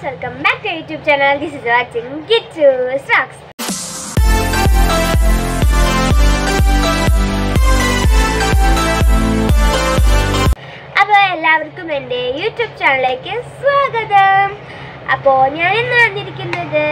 Guys welcome back to YouTube channel this is watching Kichu stacks അപ്പോൾ എല്ലാവർക്കും എൻ്റെ YouTube ചാനലിലേക്ക് സ്വാഗതം അപ്പോൾ ഞാൻ ഇന്ന് വന്നിരിക്കുന്നത്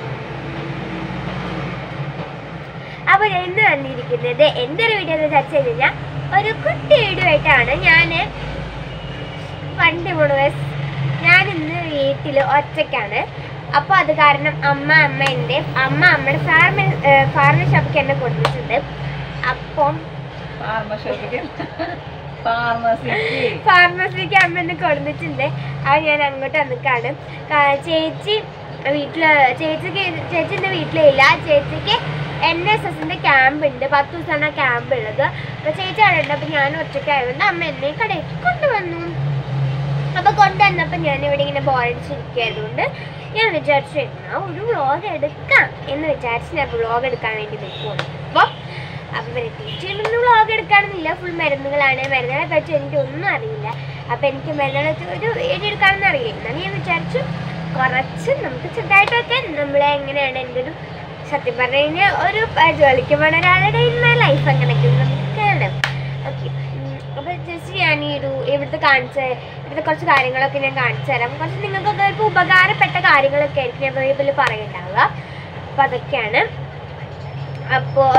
അപ്പോൾ ഞാൻ ഇന്ന് വന്നിരിക്കുന്നത് എൻ്റെ ഒരു വീഡിയോ എന്ന് ചർച്ച ചെയ്ത് കഴിഞ്ഞാൽ ഒരു കുട്ടി വീഡിയോ ആയിട്ടാണ് ഞാൻ പണ്ട് മുഴുവൻ ഞാൻ ഇന്ന് വീട്ടിൽ ഒറ്റയ്ക്കാണ് അപ്പോൾ അത് കാരണം അമ്മ അമ്മ എൻ്റെ അമ്മ അമ്മയുടെ ഫാർമ ഫാർമ ഷോപ്പിക്ക് എന്നെ കൊടുത്തിട്ടുണ്ട് അപ്പം ഫാർമസിക്ക് ഫാർമസിക്ക് ഫാർമസിക്ക് അമ്മ എന്നെ കൊടുത്തിട്ടുണ്ട് അത് ഞാൻ അങ്ങോട്ട് വന്നിക്കാണ് കാ- ചേച്ചി വീട്ടിൽ ചേച്ചിക്ക് ചേച്ചിൻ്റെ വീട്ടിലില്ല ചേച്ചിക്ക് എൻ എസ് എസിൻ്റെ ക്യാമ്പ് ഉണ്ട് പത്ത് ദിവസമാണ് ആ ക്യാമ്പ് ഉള്ളത് അപ്പോൾ ചേച്ചി അവിടെ ഉണ്ട് അപ്പോൾ ഞാൻ ഒറ്റയ്ക്കായതുകൊണ്ട് അമ്മ എന്നെ കടയിലേക്ക് കൊണ്ടുവന്നു അപ്പോൾ കൊണ്ടുവന്നപ്പോൾ ഞാൻ ഇവിടെ ഇങ്ങനെ ബോറടിച്ചിരിക്കുകയായതുകൊണ്ട് ഞാൻ വിചാരിച്ചു എന്നാ ഒരു വ്ളോഗ് എടുക്കാം എന്ന് വിചാരിച്ച് ഞാൻ വ്ളോഗ് എടുക്കാൻ വേണ്ടി നിൽക്കുകയാണ് അപ്പോൾ അപ്പോൾ പ്രത്യേകിച്ച് വ്ളോഗ് എടുക്കാണെന്നില്ല ഫുൾ മരുന്നുകളാണ് മരുന്നുകളെ പറ്റി എനിക്ക് ഒന്നും അറിയില്ല അപ്പോൾ എനിക്ക് മരുന്നുകളെ പറ്റി ഒരു വീഡിയോ എടുക്കാമെന്ന് അറിയില്ല എന്നാണ് ഞാൻ വിചാരിച്ചു കുറച്ച് നമുക്ക് ചെറുതായിട്ടൊക്കെ നമ്മളെ എങ്ങനെയാണ് എൻ്റെ ഒരു സത്യം പറഞ്ഞു കഴിഞ്ഞാൽ ഒരു പ- ജോലിക്ക് പോണ ഒരാളുടെ ലൈഫ് അങ്ങനെയൊക്കെ നമുക്ക് കാണാം ഓക്കെ അപ്പോൾ ജസ്റ്റ് ഞാൻ ഈ ഒരു ഇവിടുത്തെ കാണിച്ച ഇവിടുത്തെ കുറച്ച് കാര്യങ്ങളൊക്കെ ഞാൻ കാണിച്ചു തരാം കുറച്ച് നിങ്ങൾക്കൊക്കെ ഇപ്പോൾ ഉപകാരപ്പെട്ട കാര്യങ്ങളൊക്കെ ആയിരിക്കും ഞാൻ ഇതിൽ പറയുന്നുണ്ടാവുക അപ്പോൾ അതൊക്കെയാണ് അപ്പോൾ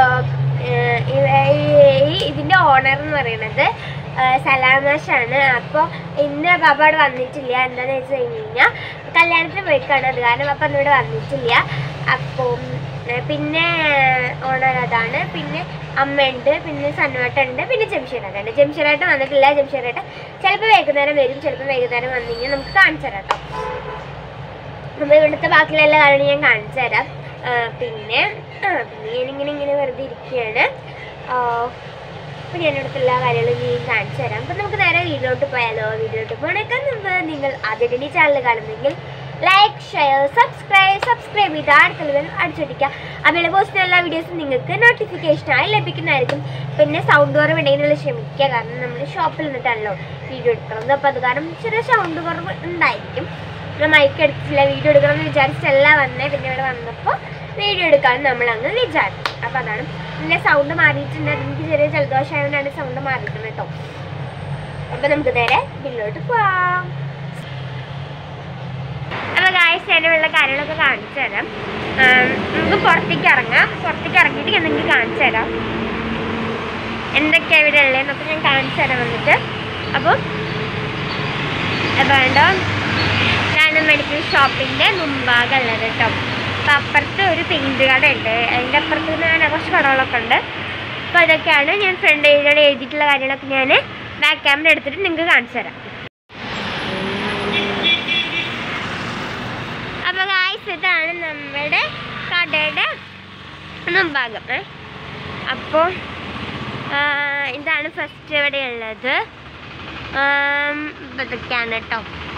ഈ ഇതിൻ്റെ ഓണർ എന്ന് പറയുന്നത് സലാമാഷാണ് അപ്പോൾ ഇന്ന് പാപ്പ അവിടെ വന്നിട്ടില്ല എന്താണെന്ന് വെച്ച് കഴിഞ്ഞ് കഴിഞ്ഞാൽ കല്യാണത്തിന് പോയിക്കാണ് അത് കാരണം അപ്പം ഇന്ന് ഇവിടെ വന്നിട്ടില്ല അപ്പം ഏഹ് പിന്നെ ഓണർ അതാണ് പിന്നെ അമ്മയുണ്ട് പിന്നെ സന്നുവേട്ടുണ്ട് പിന്നെ ജംഷീറാട്ടുണ്ട് ജംഷീറായിട്ട് വന്നിട്ടില്ല ജംഷീറായിട്ട് ചിലപ്പോൾ വൈകുന്നേരം വരും ചിലപ്പോൾ വൈകുന്നേരം വന്നു കഴിഞ്ഞാൽ നമുക്ക് കാണിച്ചു തരാം കേട്ടോ അപ്പോൾ ഇവിടുത്തെ ബാക്കിയുള്ള എല്ലാ കാര്യങ്ങളും ഞാൻ കാണിച്ചു തരാം ആ, പിന്നെ ആ പിന്നെ ഞാനിങ്ങനെ ഇങ്ങനെ വെറുതെ ഇരിക്കുകയാണ് അപ്പോൾ ഞാൻ ഇവിടുത്തെ എല്ലാ കാര്യങ്ങളും ഞാൻ കാണിച്ചു തരാം അപ്പോൾ നമുക്ക് നേരെ വീഡിയോട്ട് പോയാലോ വീഡിയോട്ട് പോകണേക്കാൾ മുമ്പ് നിങ്ങൾ ആദ്യമായിട്ട് ഈ ചാനൽ കാണുന്നെങ്കിൽ ലൈക്ക് ഷെയർ സബ്സ്ക്രൈബ് സബ്സ്ക്രൈബ് ചെയ്ത് അടുത്തുള്ള അടിച്ചൊടിക്കുക അപ്പോൾ പോസ്റ്റ് എല്ലാ വീഡിയോസും നിങ്ങൾക്ക് നോട്ടിഫിക്കേഷനായി ലഭിക്കുന്നതായിരിക്കും പിന്നെ സൗണ്ട് കുറവ് ഉണ്ടെങ്കിൽ ക്ഷമിക്കുക കാരണം നമ്മൾ ഷോപ്പിൽ നിന്നിട്ടാണല്ലോ വീഡിയോ എടുക്കുന്നത് അപ്പോൾ അത് കാരണം ചെറിയ സൗണ്ട് കുറവ് ഉണ്ടായിരിക്കും ഞാൻ മൈക്ക് എടുത്തില്ല വീഡിയോ എടുക്കണം എന്ന് വിചാരിച്ചല്ല വന്നേ പിന്നെ ഇവിടെ വന്നപ്പോൾ വീഡിയോ എടുക്കാൻ നമ്മൾ അങ്ങ് വിചാരിച്ചു അപ്പോൾ അതാണ് പിന്നെ സൗണ്ട് മാറിയിട്ടുണ്ട് എനിക്ക് ചെറിയ ജലദോഷമായതുകൊണ്ടാണ് സൗണ്ട് മാറിയിട്ടുണ്ട് കേട്ടോ അപ്പോൾ നമുക്ക് നേരെ ബില്ലോട്ട് പോവാം അപ്പോൾ ഗായസ് ഞാനുള്ള കാര്യങ്ങളൊക്കെ കാണിച്ചു തരാം ആം, നമുക്ക് പുറത്തേക്ക് ഇറങ്ങാം പുറത്തേക്ക് ഇറങ്ങിയിട്ട് ഞാൻ നിങ്ങൾക്ക് കാണിച്ചു തരാം എന്തൊക്കെയാണ് ഇവിടെ ഉള്ളതെന്നൊക്കെ ഞാൻ കാണിച്ചു തരാം വന്നിട്ട് അപ്പോൾ വേണ്ടോ ഇതാണ് മെഡിക്കൽ ഷോപ്പിൻ്റെ മുമ്പാകെ ഉള്ളത് കേട്ടോ അപ്പോൾ അപ്പുറത്ത് ഒരു പെയിൻറ് കട ഉണ്ട് അതിൻ്റെ അപ്പുറത്ത് നിന്ന് അങ്ങനെ കുറച്ച് കടകളൊക്കെ ഉണ്ട് അപ്പോൾ അതൊക്കെയാണ് ഞാൻ ഫ്രണ്ട് ഏരിയയുടെ എഴുതിയിട്ടുള്ള കാര്യങ്ങളൊക്കെ ഞാൻ ബാക്ക് ക്യാമറ എടുത്തിട്ട് നിങ്ങൾക്ക് കാണിച്ചു തരാം അപ്പോൾ ഗായ്സ് ഇതാണ് നമ്മുടെ കടയുടെ മുമ്പാകം ഏ അപ്പോൾ ഇതാണ് ഫസ്റ്റ് ഇവിടെ ഉള്ളത് ആം, ഇതൊക്കെയാണ് കേട്ടോ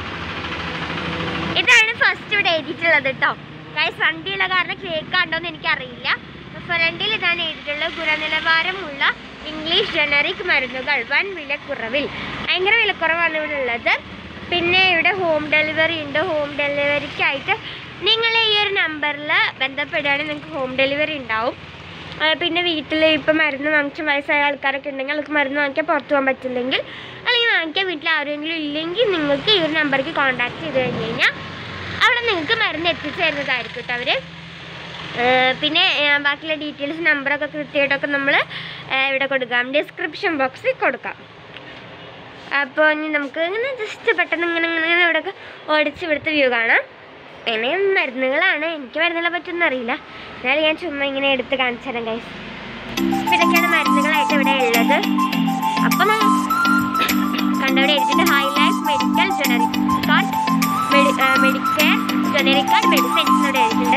ഇതാണ് ഫസ്റ്റ് ഇവിടെ എഴുതിയിട്ടുള്ളത് കേട്ടോ ഗൈസ് വണ്ടിയുള്ള കാരണം കേൾക്കാണ്ടോന്ന് എനിക്കറിയില്ല ഫ്രണ്ടിൽ ഇതാണ് എഴുതിയിട്ടുള്ളത് ഗുണനിലവാരമുള്ള ഇംഗ്ലീഷ് ജനറിക് മരുന്നുകൾ വൻ വിലക്കുറവിൽ ഭയങ്കര വിലക്കുറവാണ് ഇവിടെ ഉള്ളത് പിന്നെ ഇവിടെ ഹോം ഡെലിവറി ഉണ്ട് ഹോം ഡെലിവറിക്കായിട്ട് നിങ്ങൾ ഈ ഒരു നമ്പറിൽ ബന്ധപ്പെടുകയാണെങ്കിൽ നിങ്ങൾക്ക് ഹോം ഡെലിവറി ഉണ്ടാവും ആ, പിന്നെ വീട്ടിൽ ഇപ്പം മരുന്ന് വാങ്ങിച്ച വയസ്സായ ആൾക്കാരൊക്കെ ഉണ്ടെങ്കിൽ അവർക്ക് മരുന്ന് വാങ്ങിക്കാൻ പുറത്ത് പോകാൻ പറ്റില്ലെങ്കിൽ അല്ലെങ്കിൽ വാങ്ങിക്കാൻ വീട്ടിൽ ആരെങ്കിലും ഇല്ലെങ്കിൽ നിങ്ങൾക്ക് ഈ ഒരു നമ്പർക്ക് കോൺടാക്ട് ചെയ്ത് കഴിഞ്ഞ് കഴിഞ്ഞാൽ അവിടെ നിങ്ങൾക്ക് മരുന്ന് എത്തിച്ചു തരുന്നതായിരിക്കും കേട്ടോ അവർ പിന്നെ ആ, ബാക്കിയുള്ള ഡീറ്റെയിൽസ് നമ്പറൊക്കെ കൃത്യമായിട്ടൊക്കെ നമ്മൾ ഇവിടെ കൊടുക്കാം ഡിസ്ക്രിപ്ഷൻ ബോക്സിൽ കൊടുക്കാം അപ്പോൾ ഇനി നമുക്ക് ഇങ്ങനെ ജസ്റ്റ് പെട്ടെന്ന് ഇങ്ങനെ ഇങ്ങനെ ഇങ്ങനെ ഇവിടെയൊക്കെ ഓടിച്ച് ഇവിടുത്തെ വ്യൂ കാണാം അങ്ങനെ മരുന്നുകളാണ് എനിക്ക് മരുന്നുകളെ പറ്റൊന്നും അറിയില്ല എന്നാലും ഞാൻ ചുമ്മാ ഇങ്ങനെ എടുത്ത് കാണിച്ചു തരാം ഗൈസ് ഇതൊക്കെയാണ് മരുന്നുകളായിട്ട് ഇവിടെ ഉള്ളത് അപ്പം കണ്ടവിടെ എഴുതിയിട്ട് high life medical generic card medicare generic card medicines ഇവിടെ എഴുതിയിട്ടുണ്ട്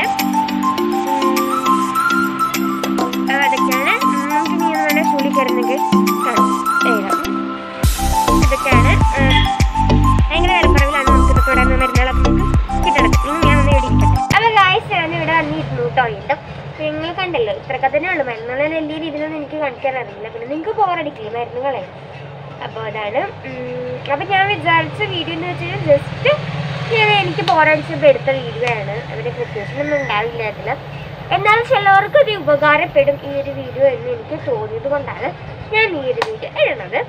ഉം, അതൊക്കെയാണ് ഉം, നമുക്ക് ഇനി നമ്മുടെ സ്കൂളിൽ കയറുന്നെങ്കിൽ കാണാം എഴുതാം ഇതൊക്കെയാണ് ഉം, ഭയങ്കര വിലക്കുറവിലാണ് നമുക്ക് ഇതൊക്കെ ഇവിടെ നിന്ന് മരുന്നുകളൊക്കെ നമുക്ക് കിട്ടണം ഉം, ഞാൻ ഒന്ന് ഇവിടെ ഇരിക്കട്ടെ അപ്പോൾ ഗായ്സ് ഞാൻ ഇവിടെ വന്നിരുന്നു കേട്ടോ വീണ്ടും നിങ്ങൾ കണ്ടല്ലോ ഇത്രയൊക്കെ തന്നെ ഉള്ളൂ മരുന്നുകളെ വലിയ രീതിയിലൊന്നും എനിക്ക് കാണിക്കാൻ അറിയില്ല പിന്നെ നിങ്ങൾക്ക് ബോറടിക്കില്ലേ മരുന്നുകളെ അപ്പോൾ അതാണ് അപ്പോൾ ഞാൻ വിചാരിച്ച വീഡിയോ എന്ന് വെച്ച് കഴിഞ്ഞാൽ ജസ്റ്റ് ഞാൻ എനിക്ക് ബോറടിച്ചപ്പോൾ എടുത്ത വീഡിയോ ആണ് അവിടെ പ്രത്യേകിച്ചൊന്നും ഉണ്ടാവില്ല അതിൽ എന്നാൽ ചിലവർക്ക് ഇത് ഉപകാരപ്പെടും ഈ ഒരു വീഡിയോ എന്ന് എനിക്ക് തോന്നിയത് കൊണ്ടാണ് ഞാൻ ഈ ഒരു വീഡിയോ ഇടുന്നത്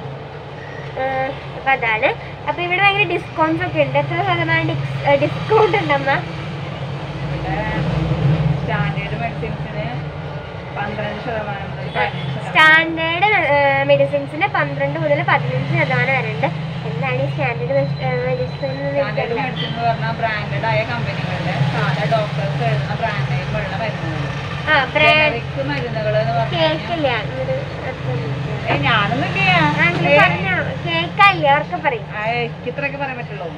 അപ്പം അതാണ് അപ്പോൾ ഇവിടെ ഭയങ്കര ഡിസ്കൗണ്ട്സ് ഒക്കെ ഉണ്ട് എത്ര ശതമാനം ഡിസ്കൗണ്ട് ഉണ്ടമ്മ ഇവിടെ സ്റ്റാൻഡേർഡ് മെഡിസിൻസിന് പന്ത്രണ്ട് ശതമാനം മുതൽ പതിനഞ്ച് ശതമാനം സ്റ്റാൻഡേർഡ് മെഡിസിൻസിന് പന്ത്രണ്ട് മുതൽ പതിനഞ്ച് ശതമാനം വരെ ഉണ്ട് എന്താണ് ഈ സ്റ്റാൻഡേർഡ് മെഡിസിൻ സ്റ്റാൻഡേർഡ് മെഡിസിൻ എന്ന് പറഞ്ഞാൽ ബ്രാൻഡഡ് ആയ കമ്പനികളുടെ സാധാ ഡോക്ടേഴ്സ് എഴുതുന്ന ബ്രാൻഡ് നെയിം ഉള്ള മരുന്നുകൾ ആ ബ്രാൻഡ് ജനറിക് മരുന്നുകൾ എന്ന് പറഞ്ഞു കഴിഞ്ഞാൽ കേക്കില്ല ഇങ്ങട് അടുത്ത് വന്നിട്ട്. ഏയ് ഞാനൊന്നും ചെയ്യാ ആ, ഇങ്ങള് പറഞ്ഞോ കേക്കല്ലേ അവർക്ക് പറയും എനിക്ക് ഇത്രയൊക്കെ പറയാൻ പറ്റുള്ളൂ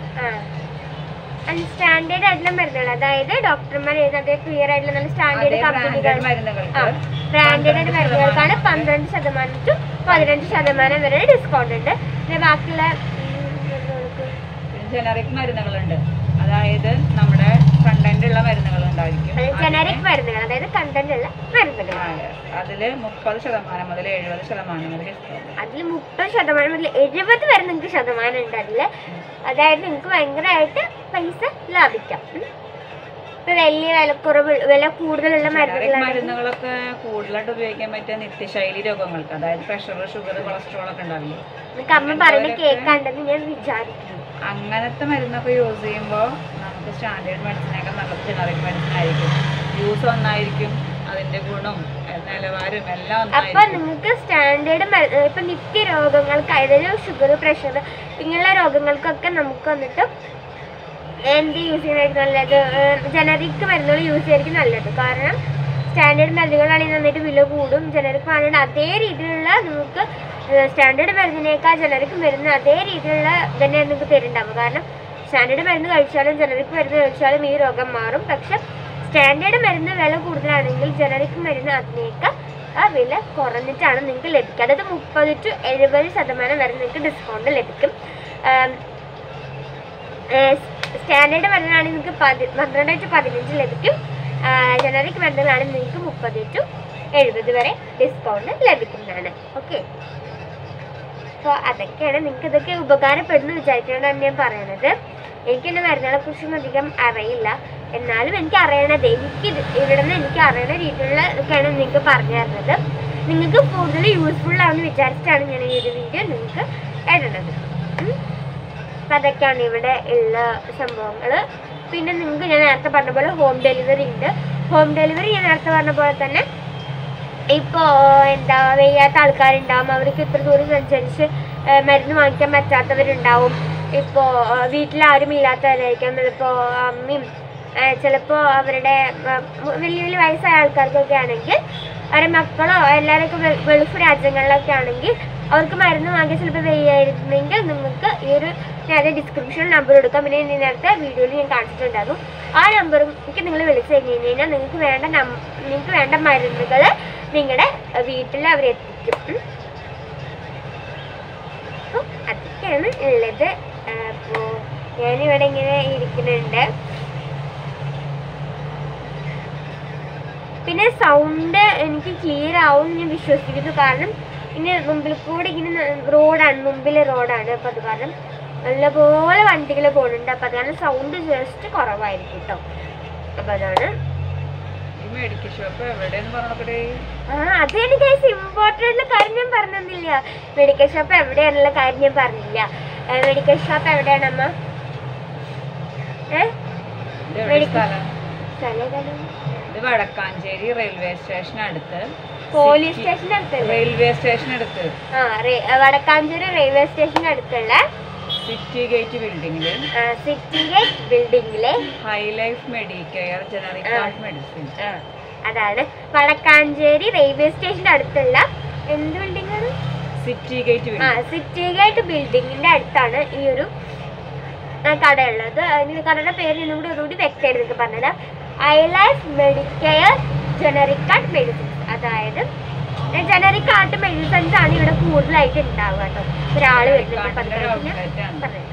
ആ സ്റ്റാൻഡേർഡ് ആയിട്ടുള്ള മരുന്നുകൾ അതായത് ഡോക്ടർമാർ എഴുതുന്നത് ക്ലിയർ ആയിട്ടുള്ള നല്ല സ്റ്റാൻഡേർഡ് അതേ കമ്പനികൾ ബ്രാൻഡഡ് മരുന്നുകൾക്ക് ബ്രാൻഡഡ് മരുന്നുകൾക്കാണ് പന്ത്രണ്ട് ശതമാനം ടു പതിനഞ്ച് ശതമാനം വരെ ഡിസ്കൗണ്ട് ഉണ്ട് പിന്നെ ബാക്കിയുള്ള ഉം, മരുന്നുകൾക്ക് ജനറിക് മരുന്നുകളുണ്ട് അതായത് നമ്മുടെ കണ്ടന്റ് ഉള്ള മരുന്നുകൾ ഉണ്ടായിരിക്കും ജനറിക് മരുന്നുകൾ അതായത് കണ്ടന്റ് ഉള്ള മരുന്നുകൾ അതില് മുപ്പത് ശതമാനം മുതൽ എഴുപത് ശതമാനം വരെ ഡിസ്കൗണ്ട് അതിൽ മുപ്പത് ശതമാനം മുതൽ എഴുപത് വരെ നിങ്ങൾക്ക് ശതമാനം ഉണ്ട് അതിൽ അതായത് നിങ്ങൾക്ക് ഭയങ്കരമായിട്ട് പൈസ ലാഭിക്കാം ഉം. ഇപ്പൊ വലിയ വിലക്കുറവ് വില കൂടുതലുള്ള ജനറിക് മരുന്നുകളാണ് മരുന്നുകളൊക്കെ കൂടുതലായിട്ട് ഉപയോഗിക്കാൻ പറ്റിയ നിത്യശൈലി രോഗങ്ങൾക്ക് അതായത് പ്രഷർ ഷുഗർ കൊളസ്ട്രോൾ ഒക്കെ ഉണ്ടാവില്ലേ നിങ്ങൾക്ക് അമ്മ പറഞ്ഞ് കേൾക്കാണ്ടെന്ന് ഞാൻ വിചാരിക്കുന്നു അങ്ങനത്തെ മരുന്നൊക്കെ യൂസ് ചെയ്യുമ്പോൾ നമുക്ക് സ്റ്റാൻഡേർഡ് മെഡിസിനൊക്കെ നല്ലത് ജനറിക് മെഡിസിൻ ആയിരിക്കും യൂസ് ഒന്നായിരിക്കും അതിന്റെ ഗുണം എ- നിലവാരം എല്ലാം അപ്പൊ ഒന്നായിരിക്കും നിങ്ങൾക്ക് സ്റ്റാൻഡേർഡ് ഇപ്പൊ നിത്യ രോഗങ്ങൾക്ക് അതായത് ഷുഗർ പ്രഷർ ഇങ്ങനെയുള്ള രോഗങ്ങൾക്കൊക്കെ നമുക്ക് വന്നിട്ട് എന്ത് യൂസ് ചെയ്യുന്നതായിരിക്കും നല്ലത് ജനറിക് മരുന്നുകൾ യൂസ് ചെയ്യുന്നതായിരിക്കും നല്ലത് കാരണം സ്റ്റാൻഡേർഡ് മരുന്നുകളാണെങ്കിൽ നന്നായിട്ട് വില കൂടും ജനറിക് മരുന്നുകൾ അതേ രീതിയിലുള്ള നമുക്ക് സ്റ്റാൻഡേർഡ് മരുന്നിനേക്കാൾ ജനറിക് മരുന്ന് അതേ രീതിയിലുള്ള തന്നെ നിങ്ങൾക്ക് തരുന്നുണ്ടാവും കാരണം സ്റ്റാൻഡേർഡ് മരുന്ന് കഴിച്ചാലും ജനറിക് മരുന്ന് കഴിച്ചാലും ഈ രോഗം മാറും പക്ഷെ സ്റ്റാൻഡേർഡ് മരുന്ന് വില കൂടുതലാണെങ്കിൽ ജനറിക് മരുന്ന് അതിനേക്കാൾ ആ വില കുറഞ്ഞിട്ടാണ് നിങ്ങൾക്ക് ലഭിക്കുക അതായത് മുപ്പത് ടു എഴുപത് ശതമാനം വരെ നിങ്ങൾക്ക് ഡിസ്കൗണ്ട് ലഭിക്കും ആം, സ്റ്റാൻഡേർഡ് മരുന്നാണെങ്കിൽ നിങ്ങൾക്ക് പതി പന്ത്രണ്ട് ടു പതിനഞ്ച് ലഭിക്കും ജനറിക് മരുന്നുകളാണെങ്കിൽ നിങ്ങൾക്ക് മുപ്പത് ടു എഴുപത് വരെ ഡിസ്കൗണ്ട് ലഭിക്കുന്നതാണ് ഓക്കെ അപ്പോൾ അതൊക്കെയാണ് നിങ്ങൾക്ക് ഇതൊക്കെ ഉപകാരപ്പെടുന്നു വിചാരിക്കുന്നതാണ് ഞാൻ പറയണത് എനിക്ക് എൻ്റെ മരുന്നുകളെ കുറിച്ചൊന്നും അധികം അറിയില്ല എന്നാലും എനിക്ക് അറിയണത് എനിക്ക് ഇത് ഇവിടെ നിന്ന് എനിക്ക് അറിയണ രീതിയിലുള്ള ഒക്കെയാണ് നിങ്ങൾക്ക് പറഞ്ഞു തരുന്നത് നിങ്ങൾക്ക് കൂടുതൽ യൂസ്ഫുൾ ആണെന്ന് വിചാരിച്ചിട്ടാണ് ഞാൻ ഈ ഒരു വീഡിയോ നിങ്ങൾക്ക് ഇടുന്നത് ഉം. അപ്പം അതൊക്കെയാണ് ഇവിടെ ഉള്ള സംഭവങ്ങൾ പിന്നെ നിങ്ങൾക്ക് ഞാൻ നേരത്തെ പറഞ്ഞ പോലെ ഹോം ഡെലിവറി ഉണ്ട് ഹോം ഡെലിവറി ഞാൻ നേരത്തെ പറഞ്ഞ പോലെ തന്നെ ഇപ്പോൾ എന്താ വയ്യാത്ത ആൾക്കാരുണ്ടാവും അവർക്ക് ഇത്ര ദൂരം സഞ്ചരിച്ച് ആ, മരുന്ന് വാങ്ങിക്കാൻ പറ്റാത്തവരുണ്ടാവും ഇപ്പോൾ വീട്ടിൽ ആരും ഇല്ലാത്തവരായിരിക്കാം ഇപ്പോൾ അമ്മയും ചിലപ്പോൾ അവരുടെ ആ, വലിയ വലിയ വയസ്സായ ആൾക്കാർക്കൊക്കെ ആണെങ്കിൽ അവരുടെ മക്കളോ എല്ലാവരൊക്കെ ഗൾ- ഗൾഫ് രാജ്യങ്ങളിലൊക്കെ ആണെങ്കിൽ അവർക്ക് മരുന്ന് വാങ്ങിയാൽ ചിലപ്പോൾ വയ്യായിരുന്നെങ്കിൽ നിങ്ങൾക്ക് ഈ ഒരു ഞാൻ ഡിസ്ക്രിപ്ഷനിൽ നമ്പർ കൊടുക്കാം പിന്നെ ഞാൻ നേരത്തെ വീഡിയോയിൽ ഞാൻ കാണിച്ചിട്ടുണ്ടാകും ആ നമ്പറും എനിക്ക് നിങ്ങൾ വിളിച്ചു കഴിഞ്ഞ് കഴിഞ്ഞാൽ നിങ്ങൾക്ക് വേണ്ട നം നിങ്ങൾക്ക് വേണ്ട മരുന്നുകൾ നിങ്ങളുടെ വീട്ടിൽ അവർ എത്തിക്കും ഉം. അപ്പോൾ അതൊക്കെയാണ് ഉള്ളത് അപ്പോൾ ഞാനിവിടെ ഇങ്ങനെ ഇരിക്കുന്നുണ്ട് പിന്നെ സൗണ്ട് എനിക്ക് ക്ലിയർ ആവും എന്ന് ഞാൻ വിശ്വസിക്കുന്നു കാരണം ഇങ്ങനെ മുമ്പിൽ കൂടെ ഇങ്ങനെ റോഡാണ് മുമ്പിലെ റോഡാണ് അപ്പോൾ അത് കാരണം നല്ലപോലെ വണ്ടികൾ പോകുന്നുണ്ട് അപ്പോൾ അത് കാരണം സൗണ്ട് ജസ്റ്റ് കുറവായിരിക്കും കേട്ടോ അപ്പോൾ അതാണ് ഈ മെഡിക്കൽ ഷോപ്പ് എവിടെയെന്ന് പറഞ്ഞോക്കട്ടെ ആ അത് എനിക്ക് ഇമ്പോർട്ടൻ്റ് കാര്യം ഞാൻ പറഞ്ഞില്ല മെഡിക്കൽ ഷോപ്പ് എവിടെയാണുള്ള കാര്യം ഞാൻ പറഞ്ഞില്ല മെഡിക്കൽ ഷോപ്പ് എവിടെയാണ് അമ്മ ഏ ഇത് എവിടെ Medical- സ്ഥലം സ്ഥലം ഏതാണ്? ഇത് വടക്കാഞ്ചേരി റെയിൽവേ സ്റ്റേഷൻ അടുത്ത് പോലീസ് സ്റ്റേഷൻ അടുത്തല്ലേ റെയിൽവേ സ്റ്റേഷൻ അടുത്ത് ആ റേ- വടക്കാഞ്ചേരി റെയിൽവേ സ്റ്റേഷൻ അടുത്തുള്ള സിറ്റി ഗേറ്റ് ബിൽഡിംഗില് ആ, സിറ്റി ഗേറ്റ് ബിൽഡിങ്ങിലെ ഹൈ ലൈഫ് മെഡിക്കെയർ ജനറിക് ആ. ആർട്ട് മെഡിസിൻ ആ, അതാണ് വടക്കാഞ്ചേരി റെയിൽവേ സ്റ്റേഷന്റെ അടുത്തുള്ള എന്ത് ബിൽഡിംഗ് ആണ് സിറ്റി ഗേറ്റ് ആ ബിൽഡിംഗ് സിറ്റി ഗേറ്റ് ബിൽഡിങ്ങിന്റെ അടുത്താണ് ഈ ഒരു ആ, കടയുള്ളത് അതിന് കടയുടെ പേര് നിന്നും കൂടി ഒന്നുകൂടി വ്യക്തമായിട്ട് നിങ്ങൾക്ക് പറഞ്ഞുതരാം high life medicare generic card medicines അതായത് ജനറിക് ആർട്ട് മെഡിസിൻസ് ആണ് ഇവിടെ കൂടുതലായിട്ട് ഉണ്ടാവുക കേട്ടോ ഒരാൾ വരുന്നുണ്ട് Generic പതുക്കെ art ഞാൻ outlet ആണ്. പറഞ്ഞുതരാം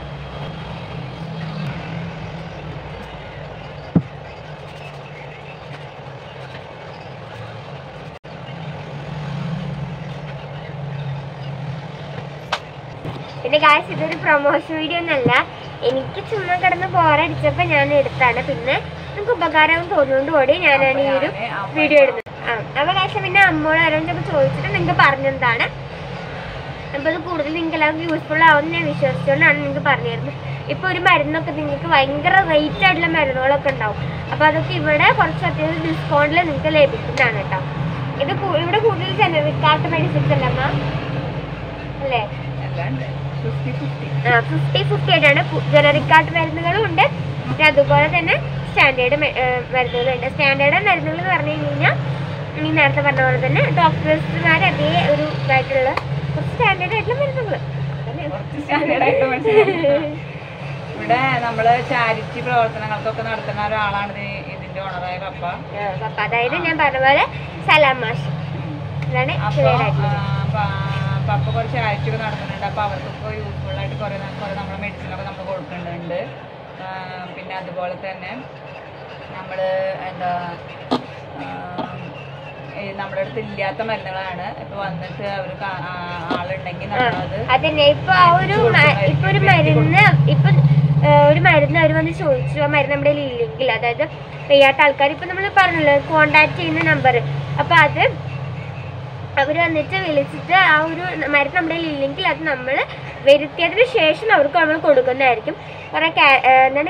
പിന്നെ ഗായ്സ് ഇതൊരു പ്രൊമോഷൻ വീഡിയോ ഒന്നല്ല എനിക്ക് ചുമ്മാ കിടന്ന് ബോറടിച്ചപ്പോൾ ഞാൻ എടുത്താണ് പിന്നെ നമുക്ക് ഉപകാരം തോന്നുകൊണ്ട് കൂടി ഞാനാണ് ഈ ഒരു അപ്പൊ ഞാന് വീഡിയോ ഇടുന്നത് ആ അവകാശം പിന്നെ അമ്മോട് ആരോടൊക്കെ ചോദിച്ചിട്ട് നിങ്ങൾക്ക് പറഞ്ഞതാണ് അപ്പോൾ അത് കൂടുതൽ നിങ്ങൾക്ക് എല്ലാവർക്കും യൂസ്ഫുൾ ആവുമെന്ന് ഞാൻ വിശ്വസിച്ചുകൊണ്ടാണ് നിങ്ങൾക്ക് പറഞ്ഞു തരുന്നത് ഇപ്പോൾ ഒരു മരുന്നൊക്കെ നിങ്ങൾക്ക് ഭയങ്കര റേറ്റ് ആയിട്ടുള്ള മരുന്നുകളൊക്കെ ഉണ്ടാവും അപ്പോൾ അതൊക്കെ ഇവിടെ കുറച്ച് അത്യാവശ്യം ഡിസ്കൗണ്ടിൽ നിങ്ങൾക്ക് ലഭിക്കുന്നതാണ് കേട്ടോ ഇത് കൂ- ഇവിടെ കൂടുതൽ ജനറിക് കാർട്ട് മെഡിസിൻസ് അല്ല അമ്മ അല്ലേ അല്ലാണ്ട് ഫിഫ്റ്റി ഫിഫ്റ്റി ഫിഫ്റ്റി ഫിഫ്റ്റി ആയിട്ടാണ് ജനറിക് കാർട്ട് മരുന്നുകളും ഉണ്ട് പിന്നെ അതുപോലെ തന്നെ സ്റ്റാൻഡേർഡ് മരുന്നുകളും ഉണ്ട് സ്റ്റാൻഡേർഡ് മരുന്നുകൾ എന്ന് പറഞ്ഞു കഴിഞ്ഞാൽ ഈ നേരത്തെ പറഞ്ഞ പോലെ തന്നെ ഡോക്ടേഴ്സുമാർ അതേ ഒരു ഇതായിട്ടുള്ള കുറച്ച് സ്റ്റാൻഡേർഡ് ആയിട്ടുള്ള മരുന്നുകൾ കുറച്ച് സ്റ്റാൻഡേർഡ് ആയിട്ട് മനസ്സിലായി ഇവിടെ നമ്മള് ചാരിറ്റി പ്രവർത്തനങ്ങൾക്കൊക്കെ നടത്തുന്ന ഒരാളാണ് ഇത് ഇതിന്റെ ഓണറായ പപ്പ അപ്പൊ അതായത് ഞാൻ പറഞ്ഞ പോലെ സലാം മാഷ് അതാണ് അപ്പൊ clear ആ, ആയിട്ടുള്ളത്. പ- പപ്പ കുറച്ച് ചാരിറ്റി ഒക്കെ നടത്തുന്നുണ്ട് അപ്പൊ അവർക്കൊക്കെ യൂസ്ഫുൾ ആയിട്ട് കുറെ കുറെ നമ്മളെ മെഡിസിനൊക്കെ നമ്മൾ കൊടുക്കുന്നുണ്ട് ആ, പിന്നെ അതുപോലെ തന്നെ നമ്മള് എന്താ ആ, ഈ നമ്മുടെ അടുത്ത് ഇല്ലാത്ത മരുന്നുകളാണ് ഇപ്പൊ വന്നിട്ട് അവർ ആളുണ്ടെങ്കിൽ ആ, നമ്മളത് അതന്നെ ഇപ്പൊ ആ ഒരു മ- ഇപ്പൊ ഒരു മരുന്ന് ഇപ്പൊ ഏ, ഒരു മരുന്ന് അവർ വന്ന് ചോദിച്ചു ആ മരുന്ന് നമ്മുടെ കയ്യിൽ ഇല്ലെങ്കിൽ അതായത് വയ്യാത്ത ആൾക്കാർ ഇപ്പൊ നമ്മൾ പറഞ്ഞല്ലോ കോണ്ടാക്ട് ചെയ്യുന്ന നമ്പർ അപ്പൊ അത് അവർ വന്നിട്ട് വിളിച്ചിട്ട് ആ ഒരു മരുന്ന് നമ്മുടെ കയ്യിൽ ഇല്ലെങ്കിൽ അത് നമ്മൾ വരുത്തിയതിന് ശേഷം അവർക്ക് നമ്മൾ കൊടുക്കുന്നതായിരിക്കും കുറെ കാ- ഏ, എന്താണ്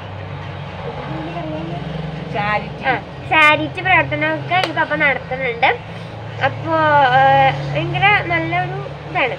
ചാരിറ്റി ആ ചാരിറ്റി പ്രവർത്തനമൊക്കെ ഈ പപ്പ നടത്തുന്നുണ്ട് അപ്പോൾ ഭയങ്കര നല്ലൊരു ഇതാണ്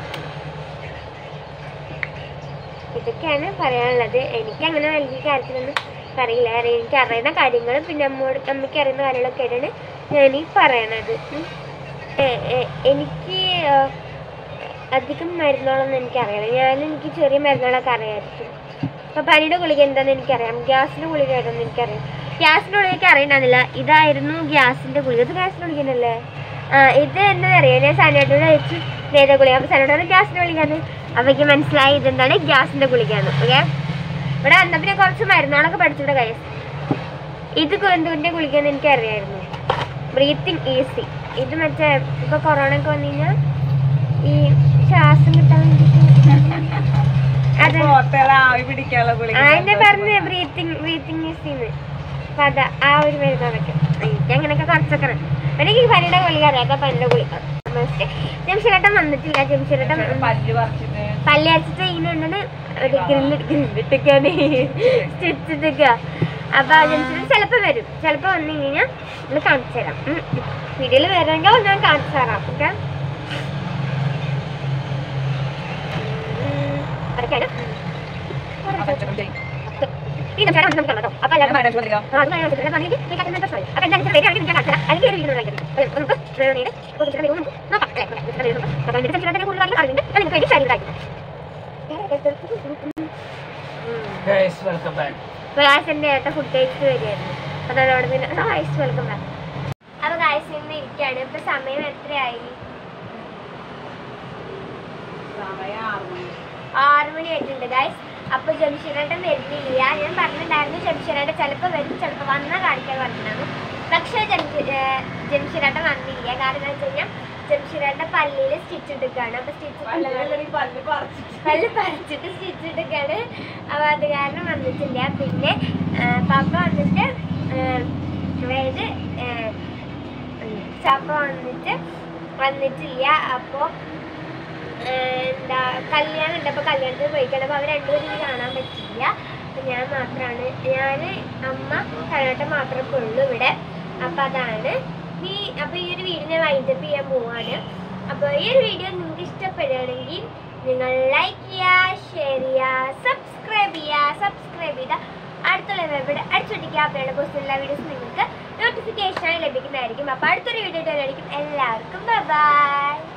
ഇതൊക്കെയാണ് പറയാനുള്ളത് എനിക്ക് അങ്ങനെ വലിയ കാര്യത്തിലൊന്നും പറയില്ല കാരണം എനിക്ക് അറിയുന്ന കാര്യങ്ങളും പിന്നെ അമ്മോട് അമ്മയ്ക്ക് അറിയുന്ന കാര്യങ്ങളൊക്കെ ആയിട്ടാണ് ഞാൻ ഈ പറയണത് ഉം. ഏ, ഏ, എനിക്ക് ആ, അധികം മരുന്നുകളൊന്നും എനിക്കറിയില്ല ഞാൻ എനിക്ക് ചെറിയ മരുന്നുകളൊക്കെ അറിയാമായിരിക്കും അപ്പോൾ പനിയുടെ ഗുളിക എന്താണെന്ന് എനിക്കറിയാം ഗ്യാസിൻ്റെ ഗുളിക ഏതാണെന്ന് എനിക്കറിയാം ഗ്യാസിൻ്റെ ഗുളികയ്ക്ക് അറിയണ്ടായിരുന്നില്ല ഇതായിരുന്നു ഗ്യാസിൻ്റെ ഗുളിക ഇത് ഗ്യാസിൻ്റെ ഗുളികനല്ലേ ആ ഇത് എന്താ അറിയാം ഞാൻ സനോട്ടോട് വെച്ച് ചെയ്ത ഗുളിക അപ്പോൾ സനോട്ടോട് ഗ്യാസിൻ്റെ ഗുളികയാണ് അപ്പോൾ എനിക്ക് മനസ്സിലായി ഇതെന്താണ് ഗ്യാസിൻ്റെ ഗുളികയാണ് ഓക്കെ ഇവിടെ വന്നപ്പോൾ ഞാൻ കുറച്ച് മരുന്നുകളൊക്കെ പഠിച്ചിട്ട് കഴിയും ഇത് എന്തുകൊണ്ട് ഗുളികയെന്ന് എനിക്കറിയായിരുന്നു ബ്രീത്തിങ് ഈസി ഇത് മറ്റേ ഇപ്പോൾ കൊറോണ ഒക്കെ വന്നു കഴിഞ്ഞാൽ ഈ ശ്വാസം കിട്ടാൻ വേണ്ടിയിട്ട് അതെ പുറത്തുള്ള ആവി പിടിക്കാനുള്ള ഗുളിക അതിന്റെ പറഞ്ഞ് ബ്രീത്തിങ് ബ്രീത്തിങ് ഈസിന്ന് അപ്പൊ അത് ആ ഒരു മരുന്നതൊക്കെ എനിക്ക് അങ്ങനെയൊക്കെ കുറച്ചൊക്കെ അറിയാം. പിന്നെ എനിക്ക് പനിയുടെ ഗുളിക അറിയാം അപ്പൊ പനിയുടെ ഗുളിക ജംഷീരട്ടം വന്നിട്ടില്ല ജംഷീരട്ടം പല്ല് പറിച്ചിട്ട് പല്ലി അരച്ചിട്ട് ഇങ്ങനെ ഒരു ഗ്രില്ല് ഗ്രില്ലിട്ടൊക്കെയാണ് സ്റ്റിച്ചിട്ടൊക്കെ അപ്പൊ ജംഷീരട്ടം ചിലപ്പോ വരും ചിലപ്പോ വന്നു കഴിഞ്ഞാൽ നമ്മൾ കാണിച്ചു തരാം വീഡിയോയിൽ വരണമെങ്കിൽ ഞാൻ കാണിച്ചു തരാം ഓക്കെ അതൊക്കെയാണ് അതൊക്കെ ചെയ്യും. ഈ ജംഷീരട്ടം നമുക്ക് കാണാം കേട്ടോ അപ്പൊ എല്ലാവരും മാരാജ് ഗുളിക. ആ, അത് ഞാൻ ചോദിച്ചത്. പറഞ്ഞെങ്കിൽ ഈ കാര്യം എന്താ പ്രശ്നം? അപ്പൊ എന്തായാലും ശരി, ആണെങ്കിൽ ഞാൻ കാണിച്ചു തരാം. അല്ലെങ്കിൽ ഒരു വീഡിയോ കാണിക്കാം. അപ്പോൾ നമുക്ക് വേണമെങ്കിൽ ഒരു ചിത്ര വീഡിയോ നമുക്ക് നോക്കാം. അല്ലേ? ചിത്ര വീഡിയോ നോക്കാം. അപ്പോൾ അതിന്റെ ചിത്രത്തിന്റെ കൂടുതൽ കാര്യങ്ങൾ അറിയുന്നുണ്ട്. ഞാൻ നിങ്ങൾക്ക് വേണ്ടി ഷെയർ ചെയ്തായിരിക്കും. Guys, welcome back. പ്രകാശന്റെ ഏട്ട ഫുഡ് കഴിച്ചിട്ട് വരികയായിരുന്നു അതോടെ പിന്നെ ഗായ്സ് വെൽക്കം ബാക്ക് അപ്പൊ ഗായ്സ് ഇന്ന് ഇരിക്കുകയാണ് ഇപ്പൊ സമയം എത്രയായി സമയം ആറ് മണി. ആറ് മണി ആയിട്ടുണ്ട് ഗായ്സ് അപ്പൊ ജംഷീരേട്ടൻ വരുന്നില്ല ഞാൻ പറഞ്ഞിട്ടുണ്ടായിരുന്നു ജംഷീരേട്ടൻ ചിലപ്പോൾ വരും ചിലപ്പോൾ വന്നാൽ കാണിക്കാൻ പറഞ്ഞിട്ടുണ്ടായിരുന്നു പക്ഷേ ജംഷി ജംഷീരേട്ടൻ വന്നില്ല കാരണം എന്താ വെച്ച് കഴിഞ്ഞാൽ ജംഷീരേട്ടൻ പല്ലിയിൽ സ്റ്റിച്ച് ഇട്ടിരിക്കുകയാണ് അപ്പൊ സ്റ്റിച്ച് പല്ല് പല്ല് പറിച്ചിട്ട്. പല്ല് പറിച്ചിട്ട് സ്റ്റിച്ച് ഇട്ടൊക്കെയാണ് അപ്പോൾ അത് കാരണം വന്നിട്ടില്ല പിന്നെ ആ, പാപ്പ വന്നിട്ട് ആ, അതായത് ആ, ഉം, ചാപ്പ വന്നിട്ട് വന്നിട്ടില്ല അപ്പോൾ എന്താ കല്യാണം ഉണ്ട് അപ്പോൾ കല്യാണത്തിന് പോയിക്കണം അപ്പോൾ അവർ രണ്ടുപേരും ഇനി കാണാൻ പറ്റില്ല അപ്പോൾ ഞാൻ മാത്രമാണ് ഞാൻ അമ്മ കഴവട്ടം മാത്രമേ ഉള്ളൂ ഇവിടെ അപ്പോൾ അതാണ് ഈ അപ്പോൾ ഈ ഒരു വീഡിയോ ഞാൻ വൈൻഡപ്പ് ചെയ്യാൻ പോവാണ് അപ്പോൾ ഈ ഒരു വീഡിയോ നിങ്ങൾക്ക് ഇഷ്ടപ്പെടുകയാണെങ്കിൽ നിങ്ങൾ ലൈക്ക് ചെയ്യുക ഷെയർ ചെയ്യുക സബ്സ്ക്രൈബ് ചെയ്യുക സബ്സ്ക്രൈബ് ചെയ്ത അടുത്തുള്ള ഇവിടെ അടിച്ചൊട്ടിക്കുക അപ്പോഴാണ് പോസ്റ്റ് എല്ലാ വീഡിയോസ് നിങ്ങൾക്ക് നോട്ടിഫിക്കേഷനായി ലഭിക്കുന്നതായിരിക്കും അപ്പോൾ അടുത്തൊരു വീഡിയോ ആയിരിക്കും എല്ലാവർക്കും ബൈ